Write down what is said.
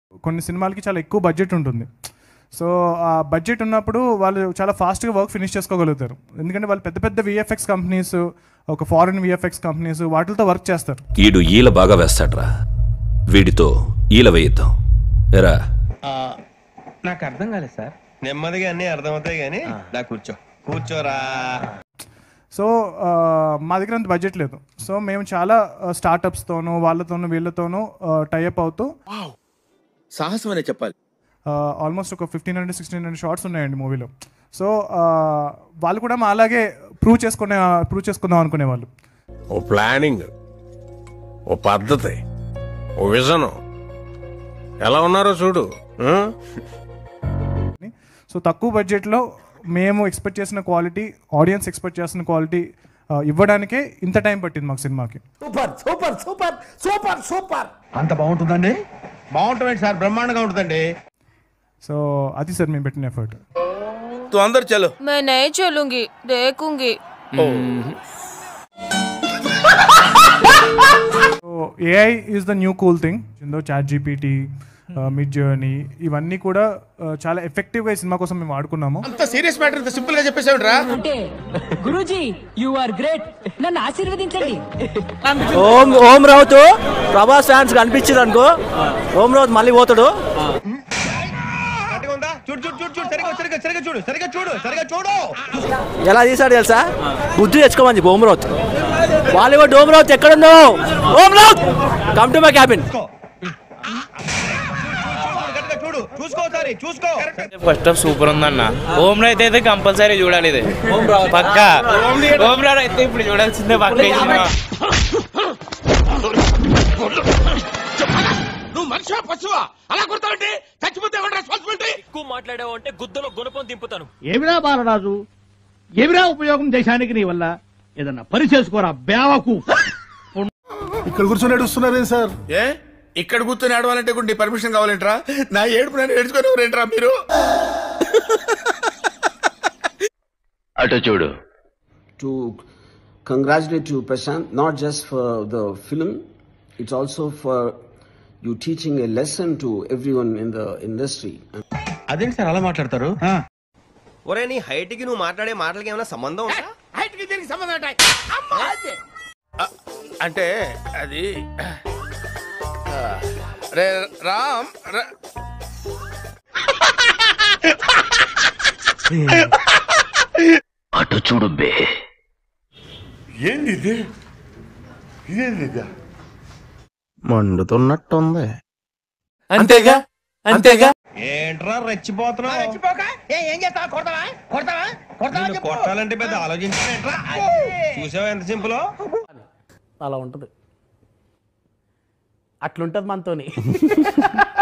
కొన్ని సినిమాలకి చాలా ఎక్కువ బడ్జెట్ ఉంటుంది సో ఆ బడ్జెట్ ఉన్నప్పుడు వాళ్ళు చాలా ఫాస్ట్గా వర్క్ ఫినిష్ చేసుకోగలుగుతారు ఎందుకంటే వాళ్ళు పెద్ద పెద్ద విఎఫ్ఎక్స్ కంపెనీస్ ఒక ఫారిన్ విఎఫ్ఎక్స్ కంపెనీస్ వాటితో వర్క్ చేస్తారు ఈడు ఈల బాగా వేస్తాడ్రా వీడితో ఈల వేయిద్దాం ఎరా నాకు అర్థం కాలేదు సార్ నెమ్మదిగా అన్ని అర్థమవుతాయి కానీ నా కూర్చో కూర్చోరా సో ఆ, మా దగ్గర అంత బడ్జెట్ లేదు సో మేము చాలా స్టార్టప్స్తోనూ వాళ్ళతోనూ వీళ్ళతోనూ టైఅప్ అవుతూ సాహసం అనే చెప్పాలి ఆల్మోస్ట్ ఒక fifteen hundred sixteen hundred shots ఉన్నాయండి మూవీలో సో వాళ్ళు కూడా మా అలాగే ప్రూవ్ చేసుకునే ప్రూవ్ చేసుకుందాం అనుకునేవాళ్ళు ఓ ప్లానింగ్ ఓ పద్ధతి ఓ విజను ఎలా ఉన్నారో చూడు ఆ? సో తక్కువ బడ్జెట్లో మేము ఎక్స్పెక్ట్ చేసిన క్వాలిటీ ఆడియన్స్ ఎక్స్పెక్ట్ చేసిన క్వాలిటీ ఇవ్వడానికే ఇంత టైం పట్టింది మాకు సినిమాకి super super super super super అంత బాగుంటుందండి బాగుంటుంది సార్ బ్రహ్మాండంగా ఉంటుందండి సో అది సార్ మేము పెట్టిన ఎఫర్ట్ తు అందరు చలో मैं नहीं चलूंगी देखूंगी so AI is the new cool thing ఇందో చాట్ జీపీటీ మిడ్ జర్నీ ఇవన్నీ కూడా uh, చాలా ఎఫెక్టివ్గా ఈ సినిమా కోసం మేము వాడుకున్నాము అంత సీరియస్ మ్యాటర్ ఇంత సింపుల్ గా చెప్పేసాడు రా అంటే గురూజీ యు ఆర్ గ్రేట్ నన్ను ఆశీర్వదించండి ఓం ఓం రావుత్ ప్రభాస్ ఫ్యాన్స్ కనిపించింది అనుకో ఓం రావుత్ మళ్ళీ పోతాడు కరెక్ట్గా ఉందా చూడు చూడు చూడు చూడు సరిగా సరిగా సరిగా చూడు సరిగా చూడు సరిగా చూడు ఎలా తీసాడు తెలుసా బుద్ధి తెచ్చుకోమని చెప్పి ఓం రావుత్ బాలీవుడ్ ఓం రావుత్ ఎక్కడున్నావు Om Raut come to my cabin కరెక్ట్గా చూడు చూసుకో ఒకసారి చూసుకో ఫస్ట్ హాఫ్ సూపర్ ఉందన్న ఓం అయితే అయితే కంపల్సరీ చూడాలి ఇది పక్కా ఓం రావు అయితే ఇప్పుడు చూడాల్సిందే పక్క ఈ సినిమా నువ్వు మనిషివా పశువా అలా కొడతావంటే చచ్చిపోతే ఎవరు రెస్పాన్సిబిలిటీ ఏమిరా బాలరాజు ఏమిరా ఉపయోగం దేశానికి నీ వల్ల ఏదన్నా పని చేసుకోరా బేవకు ఇక్కడ కూర్చొని నడుస్తున్నారే సార్ ఏ ఇక్కడ కూర్చొని ఆడవాలంటే కూడా నీ పర్మిషన్ కావాలంటరా నా ఏడుపు నేను ఏడ్చుకొని ఎవరేంట్రా మీరు అటు చూడు to congratulate you, Prashant, not just for the film, it's also for you teaching a lesson to everyone in the industry. అదేంటి సార్ అలా మాట్లాడతారు ఒరే నీ హైట్ కి నువ్వు మాట్లాడే మాటలకి ఏమైనా సంబంధం ఉందా హైట్ కి దీనికి సంబంధం ఏంటి? అమ్మా! ఆ, అంటే అది ఆ, రే రామ్ ర- అటు చూడు బే ఏంది ఇది ఇదేంది ఇది మండుతున్నట్టుంది అంతేగా అంతేగా ఏంట్రా రెచ్చిపోతున్నావు ఏం చేస్తావా కొడతావా కొడతావా నిన్ను కొట్టాలంటే పెద్ద ఆలోచించావేంట్రా చూసావా ఎంత సింపుల్ అలా ఉంటుంది అట్లుంటది మనతోని